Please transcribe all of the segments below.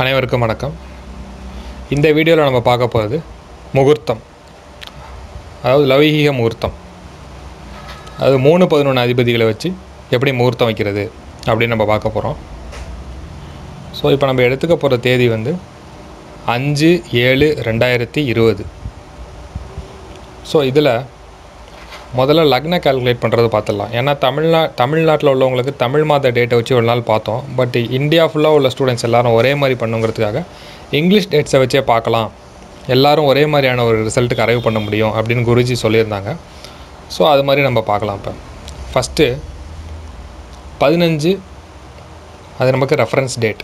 அனைவருக்கும் வணக்கம் இந்த வீடியோவில் நம்ம பார்க்க போகிறது முகூர்த்தம் அதாவது லௌகீக முகூர்த்தம் அது மூணு பதினொன்று அதிபதிகளை வச்சு எப்படி முகூர்த்தம் வைக்கிறது அப்படின்னு நம்ம பார்க்க போகிறோம் ஸோ இப்போ நம்ம எடுத்துக்க போகிற தேதி வந்து அஞ்சு ஏழு ரெண்டாயிரத்தி இருபது ஸோ இதில் முதல்ல லக்ன கால்குலேட் பண்ணுறது பார்த்துடலாம் ஏன்னா தமிழ்நா தமிழ்நாட்டில் உள்ளவங்களுக்கு தமிழ் மாத டேட்டை வச்சு ஒரு நாள் பார்த்தோம் பட் இந்தியா ஃபுல்லாக உள்ள ஸ்டூடெண்ட்ஸ் எல்லாரும் ஒரே மாதிரி பண்ணுங்கிறதுக்காக இங்கிலீஷ் டேட்ஸை வச்சே பார்க்கலாம் எல்லாரும் ஒரே மாதிரியான ஒரு ரிசல்ட்டுக்கு அரைவ் பண்ண முடியும் அப்படின்னு குருஜி சொல்லியிருந்தாங்க ஸோ அது மாதிரி நம்ம பார்க்கலாம் இப்போ ஃபஸ்ட்டு பதினஞ்சு அது நமக்கு ரெஃபரன்ஸ் டேட்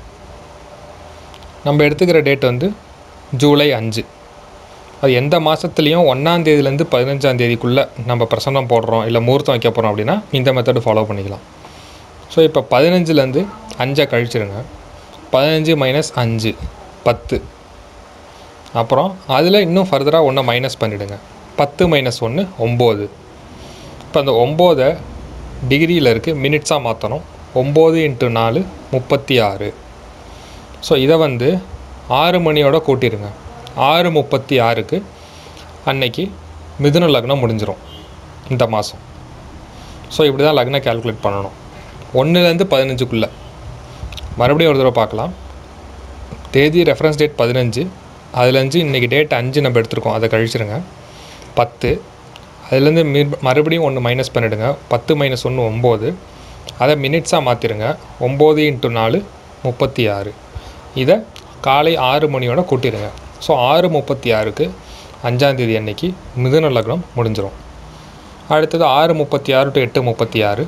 நம்ம எடுத்துக்கிற டேட் வந்து ஜூலை அஞ்சு அது எந்த மாதத்துலேயும் ஒன்றாந்தேதிலேருந்து பதினஞ்சாந்தேதிக்குள்ளே நம்ம பிரசன்னம் போடுறோம் இல்லை முகூர்த்தம் வைக்க போகிறோம் அப்படின்னா இந்த மெத்தடு ஃபாலோ பண்ணிக்கலாம் ஸோ இப்போ பதினஞ்சுலேருந்து அஞ்சை கழிச்சிருங்க பதினஞ்சு மைனஸ் அஞ்சு பத்து அப்புறம் அதில் இன்னும் ஃபர்தராக ஒன்று மைனஸ் பண்ணிவிடுங்க பத்து மைனஸ் ஒன்று ஒம்பது இப்போ அந்த ஒம்போதை டிகிரியில் இருக்குது மினிட்ஸாக மாற்றணும் ஒம்பது இன்ட்டு நாலு முப்பத்தி ஆறு ஸோ இதை வந்து ஆறு மணியோட கூட்டிடுங்க ஆறு முப்பத்தி ஆறுக்கு அன்னைக்கு மிதுன லக்னம் முடிஞ்சிடும் இந்த மாதம் ஸோ இப்படி தான் லக்னம் கால்குலேட் பண்ணணும் ஒன்றுலேருந்து பதினஞ்சுக்குள்ளே மறுபடியும் ஒரு தடவை பார்க்கலாம் தேதி ரெஃபரன்ஸ் டேட் பதினஞ்சு அதுலேருந்து இன்றைக்கி டேட் அஞ்சு நம்ம எடுத்திருக்கோம் அதை கழிச்சிருங்க பத்து அதுலேருந்து மி மறுபடியும் ஒன்று மைனஸ் பண்ணிவிடுங்க பத்து மைனஸ் ஒன்று ஒம்பது அதை மினிட்ஸாக மாற்றிடுங்க ஒம்பது இன்ட்டு நாலு முப்பத்தி ஆறு இதை காலை ஆறு மணியோட கூட்டிடுங்க ஸோ ஆறு முப்பத்தி ஆறுக்கு அஞ்சாந்தேதி அன்னைக்கு மிதுன லக்னம் முடிஞ்சிடும் அடுத்தது ஆறு முப்பத்தி ஆறு டு எட்டு முப்பத்தி ஆறு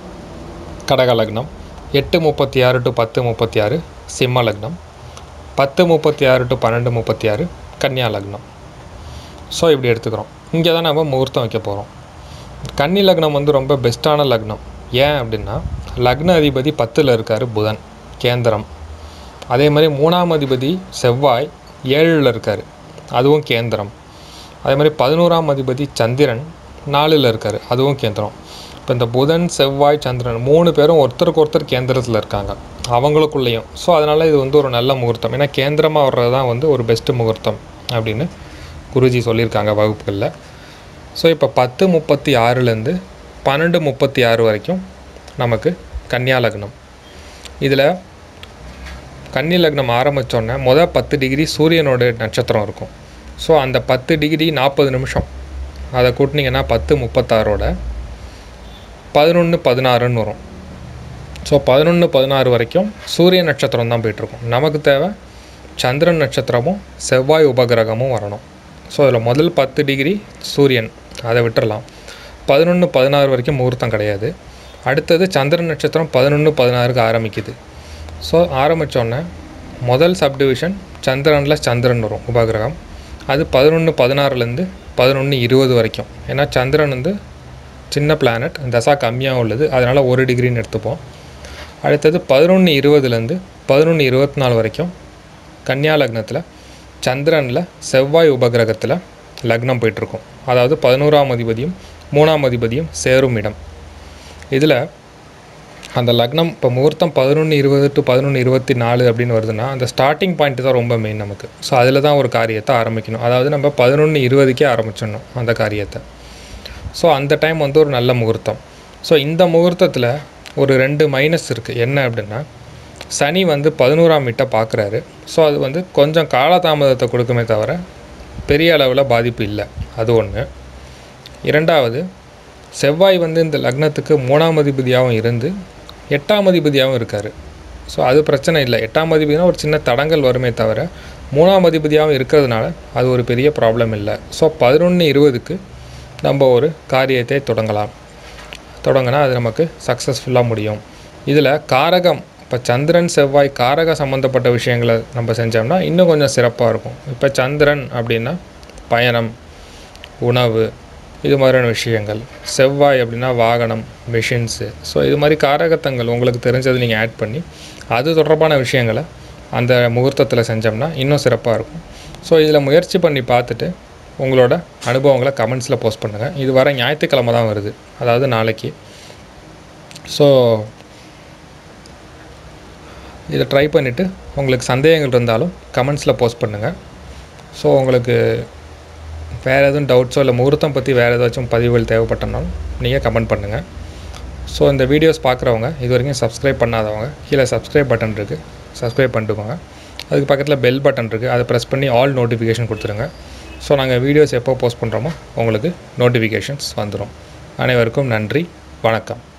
கடக லக்னம் எட்டு முப்பத்தி ஆறு டு பத்து முப்பத்தி ஆறு சிம்ம லக்னம் பத்து முப்பத்தி ஆறு டு பன்னெண்டு முப்பத்தி ஆறு கன்னியா லக்னம் ஸோ இப்படி எடுத்துக்கிறோம் இங்கே தான் நம்ம முகூர்த்தம் வைக்க போகிறோம் கன்னி லக்னம் வந்து ரொம்ப பெஸ்ட்டான லக்னம் ஏன் அப்படின்னா லக்ன அதிபதி பத்தில் இருக்கார் புதன் கேந்திரம் அதே மாதிரி மூணாம் அதிபதி செவ்வாய் ஏழில் இருக்கார் அதுவும் கேந்திரம் அதே மாதிரி பதினோராம் அதிபதி சந்திரன் நாலில் இருக்கார் அதுவும் கேந்திரம் இப்போ இந்த புதன் செவ்வாய் சந்திரன் மூணு பேரும் ஒருத்தருக்கு ஒருத்தர் கேந்திரத்தில் இருக்காங்க அவங்களுக்குள்ளேயும் ஸோ அதனால் இது வந்து ஒரு நல்ல முகூர்த்தம் ஏன்னா கேந்திரமாக வர்றது தான் வந்து ஒரு பெஸ்ட்டு முகூர்த்தம் அப்படின்னு குருஜி சொல்லியிருக்காங்க வகுப்புகளில் ஸோ இப்போ பத்து முப்பத்தி ஆறுலேருந்து பன்னெண்டு முப்பத்தி ஆறு வரைக்கும் நமக்கு கன்னியா லக்னம் இதில் கன்னி லக்னம் ஆரம்பித்தோடனே மொதல் பத்து டிகிரி சூரியனோட நட்சத்திரம் இருக்கும் ஸோ அந்த பத்து டிகிரி நாற்பது நிமிஷம் அதை கூட்டினீங்கன்னா பத்து முப்பத்தாறோட பதினொன்று பதினாறுன்னு வரும் ஸோ பதினொன்று பதினாறு வரைக்கும் சூரிய நட்சத்திரம் தான் போயிட்டுருக்கும் நமக்கு தேவை சந்திரன் நட்சத்திரமும் செவ்வாய் உபகிரகமும் வரணும் ஸோ அதில் முதல் பத்து டிகிரி சூரியன் அதை விட்டுறலாம் பதினொன்று பதினாறு வரைக்கும் முகூர்த்தம் கிடையாது அடுத்தது சந்திரன் நட்சத்திரம் பதினொன்று பதினாறுக்கு ஆரம்பிக்குது ஸோ ஆரம்பித்தோடனே முதல் சப்டிவிஷன் சந்திரனில் சந்திரன் வரும் உபகிரகம் அது பதினொன்று பதினாறுலேருந்து பதினொன்று இருபது வரைக்கும் ஏன்னா சந்திரன் வந்து சின்ன பிளானட் தசா கம்மியாக உள்ளது அதனால் ஒரு டிகிரின்னு எடுத்துப்போம் அடுத்தது பதினொன்று இருபதுலேருந்து பதினொன்று இருபத்தி நாலு வரைக்கும் கன்னியா லக்னத்தில் சந்திரனில் செவ்வாய் உபகிரகத்தில் லக்னம் போயிட்டுருக்கும் அதாவது பதினோராம் அதிபதியும் மூணாம் அதிபதியும் சேரும் இடம் இதில் அந்த லக்னம் இப்போ முகூர்த்தம் பதினொன்று இருபது டு பதினொன்று இருபத்தி நாலு அப்படின்னு வருதுன்னா அந்த ஸ்டார்டிங் பாயிண்ட் தான் ரொம்ப மெயின் நமக்கு ஸோ அதில் தான் ஒரு காரியத்தை ஆரம்பிக்கணும் அதாவது நம்ம பதினொன்று இருபதுக்கே ஆரம்பிச்சிடணும் அந்த காரியத்தை ஸோ அந்த டைம் வந்து ஒரு நல்ல முகூர்த்தம் ஸோ இந்த முகூர்த்தத்தில் ஒரு ரெண்டு மைனஸ் இருக்குது என்ன அப்படின்னா சனி வந்து பதினோராம் வீட்டை பார்க்குறாரு ஸோ அது வந்து கொஞ்சம் காலதாமதத்தை கொடுக்குமே தவிர பெரிய அளவில் பாதிப்பு இல்லை அது ஒன்று இரண்டாவது செவ்வாய் வந்து இந்த லக்னத்துக்கு மூணாம் அதிபதியாகவும் இருந்து எட்டாம் அதிபதியாகவும் இருக்கார் ஸோ அது பிரச்சனை இல்லை எட்டாம் அதிபதினா ஒரு சின்ன தடங்கள் வருமே தவிர மூணாம் அதிபதியாகவும் இருக்கிறதுனால அது ஒரு பெரிய ப்ராப்ளம் இல்லை ஸோ பதினொன்று இருபதுக்கு நம்ம ஒரு காரியத்தை தொடங்கலாம் தொடங்கினா அது நமக்கு சக்ஸஸ்ஃபுல்லாக முடியும் இதில் காரகம் இப்போ சந்திரன் செவ்வாய் காரக சம்மந்தப்பட்ட விஷயங்களை நம்ம செஞ்சோம்னா இன்னும் கொஞ்சம் சிறப்பாக இருக்கும் இப்போ சந்திரன் அப்படின்னா பயணம் உணவு இது மாதிரியான விஷயங்கள் செவ்வாய் அப்படின்னா வாகனம் மிஷின்ஸு ஸோ இது மாதிரி காரகத்தங்கள் உங்களுக்கு தெரிஞ்சது நீங்கள் ஆட் பண்ணி அது தொடர்பான விஷயங்களை அந்த முகூர்த்தத்தில் செஞ்சோம்னா இன்னும் சிறப்பாக இருக்கும் ஸோ இதில் முயற்சி பண்ணி பார்த்துட்டு உங்களோட அனுபவங்களை கமெண்ட்ஸில் போஸ்ட் பண்ணுங்கள் இது வர ஞாயிற்றுக்கிழமை தான் வருது அதாவது நாளைக்கு ஸோ இதை ட்ரை பண்ணிவிட்டு உங்களுக்கு சந்தேகங்கள் இருந்தாலும் கமெண்ட்ஸில் போஸ்ட் பண்ணுங்கள் ஸோ உங்களுக்கு வேறு எதுவும் டவுட்ஸோ இல்லை முகூர்த்தம் பற்றி வேறு ஏதாச்சும் பதிவுகள் தேவைப்பட்டனாலும் நீங்கள் கமெண்ட் பண்ணுங்கள் ஸோ இந்த வீடியோஸ் பார்க்குறவங்க இது வரைக்கும் சப்ஸ்கிரைப் பண்ணாதவங்க கீழே சப்ஸ்கிரைப் பட்டன் இருக்குது சப்ஸ்கிரைப் பண்ணிட்டுக்கோங்க அதுக்கு பக்கத்தில் பெல் பட்டன் இருக்குது அதை ப்ரெஸ் பண்ணி ஆல் நோட்டிஃபிகேஷன் கொடுத்துருங்க ஸோ நாங்கள் வீடியோஸ் எப்போ போஸ்ட் பண்ணுறோமோ உங்களுக்கு நோட்டிஃபிகேஷன்ஸ் வந்துடும் அனைவருக்கும் நன்றி வணக்கம்